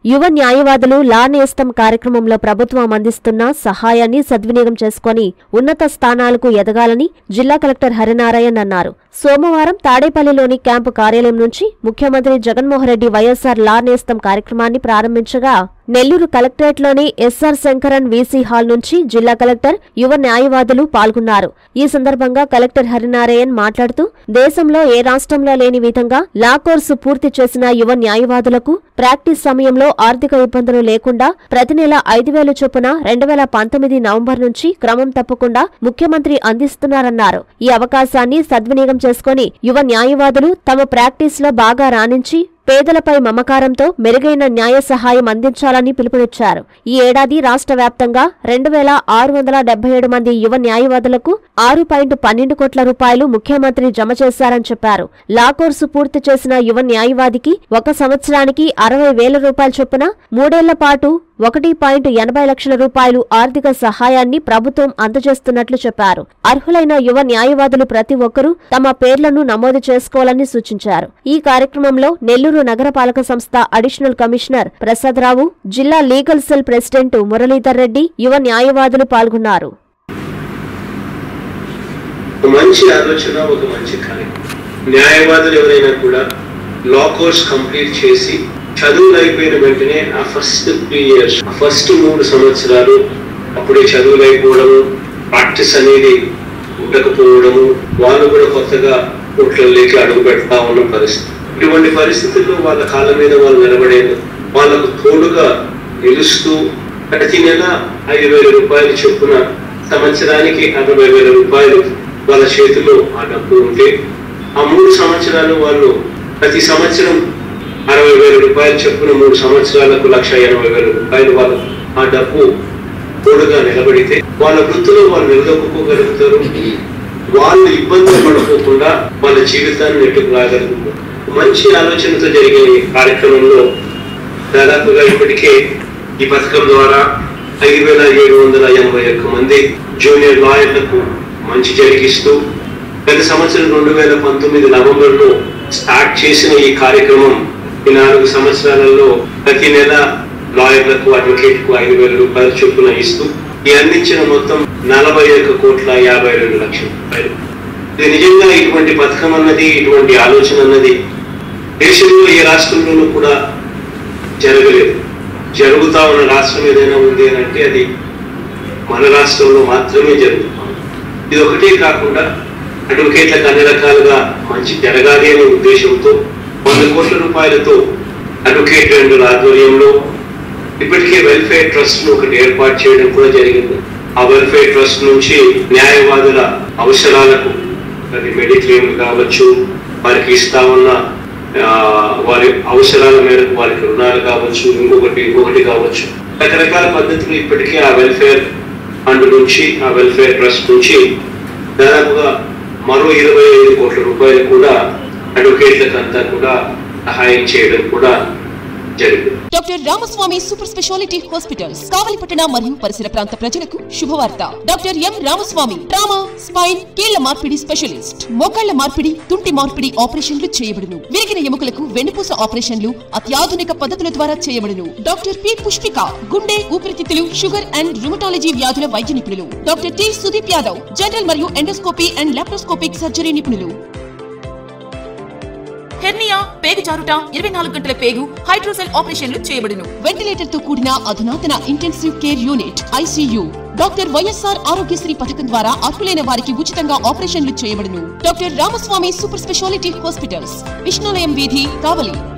యువ న్యాయవాదులు లా నేస్తం కార్యక్రమంలో ప్రభుత్వం అందిస్తున్న సహాయాన్ని సద్వినియోగం చేసుకుని ఉన్నత స్థానాలకు ఎదగాలని జిల్లా కలెక్టర్ హరినారాయణ్ అన్నారు సోమవారం తాడేపల్లిలోని క్యాంపు కార్యాలయం నుంచి ముఖ్యమంత్రి జగన్మోహన్ రెడ్డి వైఎస్సార్ లా నేస్తం కార్యక్రమాన్ని ప్రారంభించగా నెల్లూరు కలెక్టరేట్లోని ఎస్ఆర్ శంకరన్ వీసీ హాల్ నుంచి జిల్లా కలెక్టర్ యువ న్యాయవాదులు పాల్గొన్నారు ఈ సందర్భంగా కలెక్టర్ హరినారాయణ్ మాట్లాడుతూ దేశంలో ఏ రాష్ట్రంలో లేని విధంగా లా కోర్సు పూర్తి చేసిన యువ న్యాయవాదులకు ప్రాక్టీస్ సమయంలో ఆర్థిక ఇబ్బందులు లేకుండా ప్రతి నెల ఐదు వేల చొప్పున రెండు వేల పంతొమ్మిది నవంబర్ నుంచి క్రమం తప్పకుండా ముఖ్యమంత్రి అందిస్తున్నారన్నారు ఈ అవకాశాన్ని సద్వినియోగం చేసుకుని యువ న్యాయవాదులు తమ ప్రాక్టీస్ లో బాగా రాణించి పేదలపై మమకారంతో మెరుగైన న్యాయ సహాయం అందించాలని పిలుపునిచ్చారు ఈ ఏడాది రాష్ట్ర వ్యాప్తంగా రెండు వేల ఆరు వందల డెబ్బై ఏడు మంది యువ న్యాయవాదులకు ఆరు పాయింట్ పన్నెండు కోట్ల రూపాయలు ముఖ్యమంత్రి జమ చేశారని చెప్పారు లా కోర్సు పూర్తి చేసిన యువ న్యాయవాదికి ఒక సంవత్సరానికి అరవై వేల రూపాయల చొప్పున మూడేళ్ల పాటు ఒకటి పాయింట్ ఎనభై లక్షల రూపాయలు ఆర్థిక సహాయాన్ని ప్రభుత్వం అందజేస్తున్నట్లు చెప్పారు అర్హులైన యువ న్యాయవాదులు ప్రతి ఒక్కరూ తమ పేర్లను నమోదు చేసుకోవాలని సూచించారు ఈ కార్యక్రమంలో నెల్లూరు నగరపాలక సంస్థ అడిషనల్ కమిషనర్ ప్రసాదరావు జిల్లా legal cell president Muralidhar Reddy యువ న్యాయవాదులు పాల్గొన్నారు ఒక మంచి ఆలోచన ఒక మంచి కార్యక్రమం న్యాయవాదులు ఎవరైనా కూడా లా కోర్స్ కంప్లీట్ చేసి చదువులు అయిపోయిన వెంటనే ఆ ఫస్ట్ త్రీ ఇయర్స్ ఆ ఫస్ట్ మూడు సంవత్సరాలు అప్పుడే చదువులు అయిపోవడము ప్రాక్టీస్ అనేది ఉండకపోవడము వాళ్ళు కూడా కొత్తగా కోట్లలోకి అడుగు పెడతా ఉన్న పరిస్థితి ఇటువంటి పరిస్థితుల్లో వాళ్ళ కాళ్ళ మీద వాళ్ళు నిలబడేది వాళ్ళకు తోడుగా నిలుస్తూ ప్రతి నెల ఐదు వేల రూపాయలు చొప్పున సంవత్సరానికి అరవై వేల రూపాయలు వాళ్ళ చేతిలో ఆ డబ్బు ఉంటే ఆ మూడు సంవత్సరాలు వాళ్ళు ప్రతి సంవత్సరం అరవై వేల రూపాయలు చొప్పున మూడు సంవత్సరాలకు లక్ష ఎనభై వేల రూపాయలు వాళ్ళు ఆ డబ్బు తోడుగా నిలబడితే వాళ్ళ వృత్తిలో వాళ్ళు నిలదొక్కుకోగలుగుతారు వాళ్ళు ఇబ్బందులు పడుకోకుండా వాళ్ళ జీవితాన్ని నెట్టుకు రాగలుగుతారు మంచి ఆలోచనతో జరిగే ఈ కార్యక్రమంలో దాదాపుగా ఇప్పటికే ఈ పథకం ద్వారా ఐదు వేల ఏడు వందల ఎనభై ఒక్క మంది జూనియర్ లాయర్లకు మంచి జరిగిస్తూ గత సంవత్సరం రెండు వేల పంతొమ్మిది నవంబర్లో స్టార్ట్ చేసిన ఈ కార్యక్రమం ఈ నాలుగు సంవత్సరాలలో ప్రతి నెల లాయర్లకు అడ్వకేట్ కు ఐదు వేల రూపాయల చొప్పున ఇస్తూ ఈ అందించిన మొత్తం నలభై ఒక్క కోట్ల యాభై రెండు లక్షల రూపాయలు ఇది నిజంగా ఇటువంటి పథకం అన్నది ఇటువంటి ఆలోచన అన్నది దేశంలో ఏ రాష్ట్రంలోనూ కూడా జరగలేదు జరుగుతా ఉన్న రాష్ట్రం ఏదైనా ఉంది అని అంటే అది మన రాష్ట్రంలో మాత్రమే జరుగుతాం ఇది ఒకటే కాకుండా అడ్వకేట్లకు అన్ని రకాలుగా మంచి జరగాలి అనే ఉద్దేశంతో వంద కోట్ల రూపాయలతో అడ్వకేట్ రెండు ఆధ్వర్యంలో ఇప్పటికే వెల్ఫేర్ ట్రస్ట్ ఒకటి ఏర్పాటు చేయడం కూడా జరిగింది ఆ వెల్ఫేర్ ట్రస్ట్ నుంచి న్యాయవాదుల అవసరాలకు అది మెడిక్లెయిమ్ కావచ్చు వారికి ఇస్తా ఉన్న ఆ, వారి అవసరాల మేరకు వారికి రుణాలు కావచ్చు ఇంకొకటి ఇంకొకటి కావచ్చు రకరకాల పద్ధతులు ఇప్పటికే ఆ వెల్ఫేర్ ఫండ్ నుంచి ఆ వెల్ఫేర్ ట్రస్ట్ నుంచి దాదాపుగా మరో ఇరవై ఐదు కోట్ల రూపాయలు కూడా అడ్వకేట్లకు అంతా కూడా సహాయం చేయడం కూడా జరిగింది doctor Ramaswamy super speciality hospitals కావలిపట్టణ మరియు పరిసర ప్రాంత ప్రజలకు శుభవార్త doctor M Ramaswamy trauma spine కీళ్ల మార్పిడి స్పెషలిస్ట్ మోకాళ్ల మార్పిడి తుంటి మార్పిడి ఆపరేషన్లు చేయబడును విరిగిన ఎముకలకు వెన్నుపూస ఆపరేషన్లు అత్యాధునిక పద్ధతుల ద్వారా చేయబడును డాక్టర్ పి పుష్పిక గుండె ఊపిరితిత్తులు షుగర్ అండ్ రుమటాలజీ వ్యాధుల వైద్య నిపుణులు doctor T Sudeep Yadav general మరియు ఎండోస్కోపీ అండ్ లాప్రోస్కోపిక్ సర్జరీ నిపుణులు హెర్నియా పేగు జారుట ఇరవై నాలుగు గంటల పేగు హైడ్రోసెల్ ఆపరేషన్లు చేయబడును వెంటిలేటర్ తో కూడిన అధునాతన intensive care unit ICU doctor YSR Aarogyasri పథకం ద్వారా అర్హులైన వారికి ఉచితంగా ఆపరేషన్లు చేయబడును doctor Ramaswamy super speciality hospitals విష్ణులయం వీధి కావలి